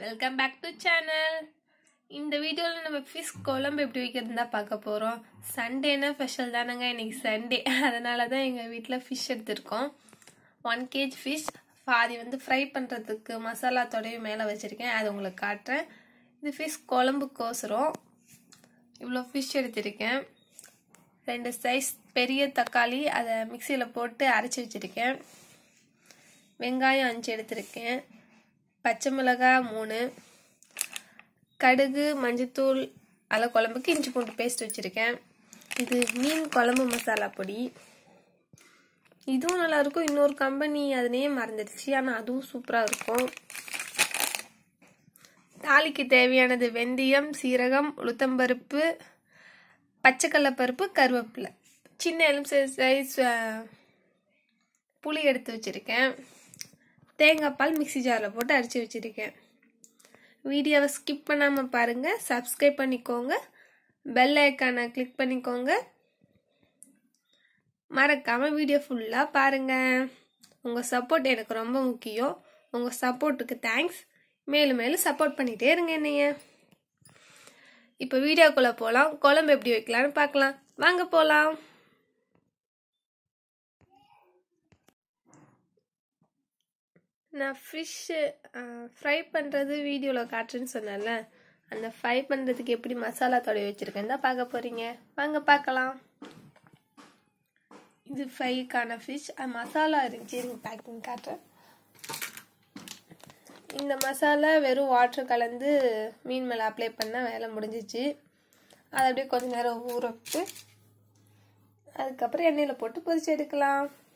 welcome back to channel இந்த வீடியோவில் நம்ம ஃபிஷ் குழம்பு எப்படி வைக்கிறது தான் பார்க்க போகிறோம் சண்டேனா ஸ்பெஷல் தானேங்க இன்னைக்கு சண்டே அதனால தான் எங்கள் வீட்டில் ஃபிஷ் எடுத்திருக்கோம் ஒன் கேஜ் ஃபிஷ் பாதி வந்து ஃப்ரை பண்ணுறதுக்கு மசாலா தொடைவி மேலே வச்சுருக்கேன் அது உங்களுக்கு காட்டுறேன் இது ஃபிஷ் குழம்புக்கோசரம் இவ்வளோ ஃபிஷ் எடுத்திருக்கேன் ரெண்டு சைஸ் பெரிய தக்காளி அதை மிக்சியில் போட்டு அரைச்சி வச்சுருக்கேன் வெங்காயம் அஞ்சு எடுத்திருக்கேன் பச்சை மிளகாய் மூணு கடுகு மஞ்சத்தூள் அலை குழம்புக்கு இஞ்சி பூண்டு பேஸ்ட் வச்சுருக்கேன் இது மீன் குழம்பு மசாலா பொடி இதுவும் நல்லாயிருக்கும் இன்னொரு கம்பெனி அதுலேயே மறந்துடுச்சு ஆனால் அதுவும் சூப்பராக இருக்கும் தாலிக்கு தேவையானது வெந்தயம் சீரகம் உளுத்தம்பருப்பு பச்சைக்கடலைப்பருப்பு கருவேப்பிலை சின்ன எலுமிச்சை சைஸ் புளி எடுத்து வச்சுருக்கேன் தேங்காய் பால் மிக்சி ஜாரில் போட்டு அடித்து வச்சுருக்கேன் வீடியோவை ஸ்கிப் பண்ணாமல் பாருங்கள் சப்ஸ்கிரைப் பண்ணிக்கோங்க பெல் ஐக்கானை கிளிக் பண்ணிக்கோங்க மறக்காமல் வீடியோ ஃபுல்லாக பாருங்கள் உங்கள் சப்போர்ட் எனக்கு ரொம்ப முக்கியம் உங்கள் சப்போர்ட்டுக்கு தேங்க்ஸ் மேலும் மேலும் சப்போர்ட் பண்ணிகிட்டே இருங்க என்னைய இப்போ வீடியோக்குள்ளே போகலாம் குழம்பு எப்படி வைக்கலான்னு பார்க்கலாம் வாங்க போகலாம் நான் ஃபிஷ்ஷு ஃப்ரை பண்ணுறது வீடியோவில் காட்டுறேன்னு சொன்னேன்ல அந்த ஃப்ரை பண்ணுறதுக்கு எப்படி மசாலா தொடைய வச்சுருக்கேன் தான் பார்க்க போகிறீங்க வாங்க பார்க்கலாம் இது ஃப்ரைக்கான ஃபிஷ் அது மசாலா இருந்துச்சு இருங்க பேக்கிங் காட்டுறேன் இந்த மசாலா வெறும் வாட்டர் கலந்து மீன் மேலே அப்ளை பண்ணால் வேலை முடிஞ்சிச்சு அதை அப்படியே கொஞ்ச நேரம் ஊற விட்டு அதுக்கப்புறம் எண்ணெயில் போட்டு பொரிச்சு எடுக்கலாம்